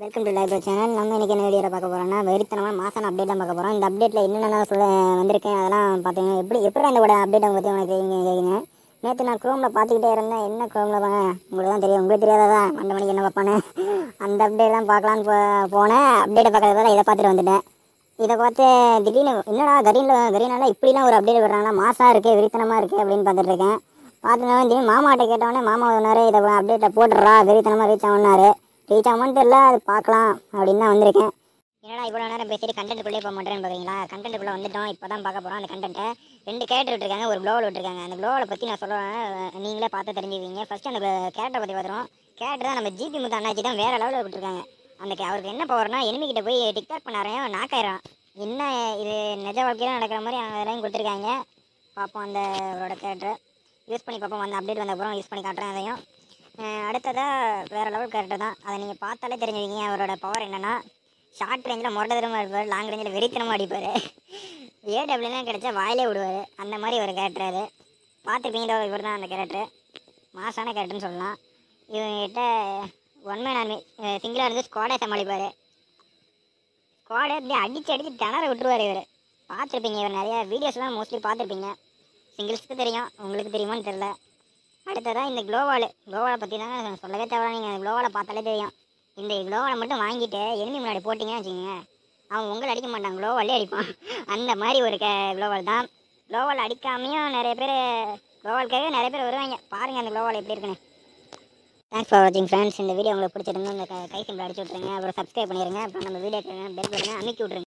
welcome to library channel நம்ம இன்னைக்கு என்ன வீடியோவில் பார்க்க போகிறோம்னா வெறித்தனமாக மாசான அப்டேட் தான் பார்க்க போகிறோம் இந்த அப்டேட்டில் என்னென்ன சொல்ல வந்திருக்கேன் அதெல்லாம் பார்த்தீங்கன்னா எப்படி எப்படி அந்த கூட அப்டேட் பற்றி உனக்கு நீங்கள் கேட்குங்க நேற்று நான் க்ரோமில் பார்த்துக்கிட்டே இருந்தேன் என்ன க்ரோமில் உங்களுக்கு தான் தெரியும் உங்களுக்கு தெரியாததா அந்த மணிக்கு என்ன பார்ப்பானே அந்த அப்டேட் தான் பார்க்கலான்னு போ போனேன் அப்டேட்டை பார்க்கறதால இதை பார்த்துட்டு வந்துட்டேன் இதை பார்த்து திடீர்னு என்னடா கரீனில் கரீனால இப்படிலாம் ஒரு அப்டேட் விடுறாங்களா மாசாக இருக்குது வெறித்தனமாக இருக்குது அப்படின்னு பார்த்துட்டு இருக்கேன் பார்த்துட்டு திடீர்னு மாமாட்ட கேட்டவொடனே மாமா சொன்னார் இதை அப்டேட்டை போட்டுடுறா வெறித்தனமாக ரீச் ஆகுனாரு ரீச் ஆகுமான்னு தெரியல அது பார்க்கலாம் அப்படின்னு தான் வந்திருக்கேன் என்னடா இவ்வளோ நேரம் பேசிட்டு கண்டென்ட்டுக்குள்ளே போக மாட்டேன்னு பார்க்குறீங்களா கண்டென்ட்டுக்குள்ளே வந்துட்டோம் இப்போ தான் பார்க்க போகிறோம் அந்த கண்டென்ட்டை ரெண்டு கேரக்டர் விட்டுருக்காங்க ஒரு க்ளோவல் விட்டுருக்காங்க அந்த க்ளோவலை பற்றி நான் சொல்லுவேன் நீங்களே பார்த்து தெரிஞ்சுக்குவீங்க ஃபஸ்ட்டு அந்த கேரக்டரை பற்றி பார்த்துருவோம் கேரக்டர் தான் நம்ம ஜிபி முத்து அண்ணாச்சி தான் வேறு லெவலில் விட்டுருக்காங்க அந்த கே- அவருக்கு என்ன பவர்னா enemy கிட்ட போய் டிக்டாக் பண்ணாரையும் நாக்காயிரம் என்ன இது நிஜ வாழ்க்கையில் நடக்கிற மாதிரி அதெல்லாம் கொடுத்துருக்காங்க பார்ப்போம் அந்த அவரோட கேரக்டர் யூஸ் பண்ணி பார்ப்போம் அந்த அப்டேட் வந்த அப்புறம் யூஸ் பண்ணி காட்டுறேன் அதையும் அஹ் அடுத்ததாக வேறு லெவல் கேரக்டர் தான் அதை நீங்கள் பார்த்தாலே தெரிஞ்சுக்கிங்க அவரோட பவர் என்னென்னா ஷார்ட் ரேஞ்சில் முரடதரமாக அடிப்பார் லாங் ரேஞ்சில் வெறித்தனமாக அடிப்பார் ஏடபிள்யூலாம் கிடைச்சா வாயிலே விடுவார் அந்த மாதிரி ஒரு கேரக்டர் அது பார்த்துருப்பீங்களோ இவர் தான் அந்த கேரக்டர் மாசான கேரக்டர்னு சொல்லலாம் இவங்ககிட்ட ஒன் மேன் ஆர்மி சிங்கிளாக இருந்து ஸ்குவாடை சமாளிப்பார் ஸ்குவாடை அப்படியே அடிச்சு அடிச்சு திணற விட்டுருவார் இவர் பார்த்துருப்பீங்க இவர் நிறைய வீடியோஸ்லாம் மோஸ்ட்லி பார்த்துருப்பீங்க சிங்கிள்ஸ்க்கு தெரியும் உங்களுக்கு தெரியுமான்னு தெரில அடுத்ததாக இந்த க்ளோவால் க்ளோவாலை பற்றி தான் சொல்லவே தேவை நீங்கள் க்ளோவாலை பார்த்தாலே தெரியும் இந்த க்ளோவாலை மட்டும் வாங்கிட்டு எனிமி முன்னாடி போட்டிங்கன்னு வச்சுக்கோங்க அவன் உங்களை அடிக்க மாட்டான் க்ளோவாலே அடிப்பான் அந்த மாதிரி ஒரு கே க்ளோவால் தான் க்ளோவால் அடிக்காமையும் நிறைய பேர் க்ளோவால்காக நிறைய பேர் வருவாங்க பாருங்கள் அந்த க்ளோவால் எப்படி இருக்குன்னு தேங்க்ஸ் ஃபார் வாட்சிங் ஃப்ரெண்ட்ஸ் இந்த வீடியோ உங்களுக்கு பிடிச்சிருந்தா இந்த கை சிம்பிள் அடிச்சு விட்ருங்க அப்புறம் சப்ஸ்கிரைப் பண்ணிடுங்க அப்புறம் நம்ம வீடியோக்கு பெல் பட்டனை அமைக்கி விட்ருங்க